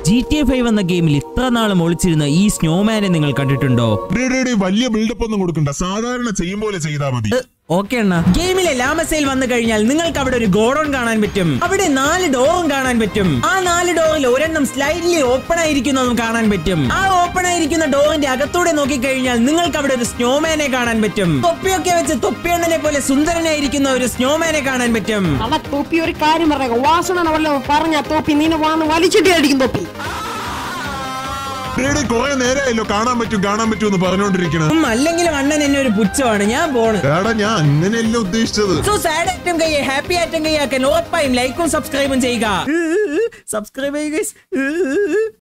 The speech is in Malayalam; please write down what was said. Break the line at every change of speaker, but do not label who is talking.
ജി ടി എ ഫൈവ് എന്ന ഗെയിമിൽ ഇത്ര നാളും ഒളിച്ചിരുന്ന ഈ സ്നോമാനെ നിങ്ങൾ കണ്ടിട്ടുണ്ടോ
ഡേ, ഡേ, ഡേ, വലിയ ബിൽഡപ്പ് ഒന്നും കൊടുക്കണ്ട സാധാരണ ചെയ്യും പോലെ ചെയ്താൽ മതി
ഓക്കെ അണ്ണ ഗെയിമിലെ ലാമസയിൽ വന്നു കഴിഞ്ഞാൽ നിങ്ങൾക്ക് അവിടെ ഒരു ഗോഡൌൺ കാണാൻ പറ്റും അവിടെ നാല് ഡോറും കാണാൻ പറ്റും ആ നാല് ഡോറിൽ ഒരെണ്ണം സ്ലൈഡ്ലി ഓപ്പൺ ആയിരിക്കുന്നതും കാണാൻ പറ്റും ആ ഓപ്പൺ ആയിരിക്കുന്ന ഡോറിന്റെ അകത്തൂടെ നോക്കിക്കഴിഞ്ഞാൽ നിങ്ങൾക്ക് അവിടെ ഒരു സ്നോമാനെ കാണാൻ പറ്റും തൊപ്പിയൊക്കെ വെച്ച് തൊപ്പിയണ്ണനെ പോലെ സുന്ദരനായിരിക്കുന്ന ഒരു സ്നോമാനെ കാണാൻ പറ്റും
അല്ല തൊപ്പി ഒരു കാര്യം പറയാം വാസന വല്ല പറഞ്ഞ തൊപ്പി നീനെ വന്ന് വലിച്ചിട്ട് അടിക്കും തൊപ്പി
ഡേ, ഡേ, കുറെ നേരമായല്ലോ കാണാൻ പറ്റും കാണാൻ പറ്റും എന്ന് പറഞ്ഞോണ്ടിരിക്കണ
ഉം, അല്ലെങ്കിലും അണ്ണൻ എന്നെ ഒരു പുച്ഛമാണ് ഞാൻ പോണ്
എടാ ഞാൻ അങ്ങനെയല്ല ഉദ്ദേശിച്ചത്
സോ സാഡ് ആയിട്ടും കൈ ഹാപ്പി ആയിട്ടും കൈയാക്കാൻ ഉറപ്പായും ലൈക്കും സബ്സ്ക്രൈബും ചെയ്യുക സബ്സ്ക്രൈബ് ചെയ്യുക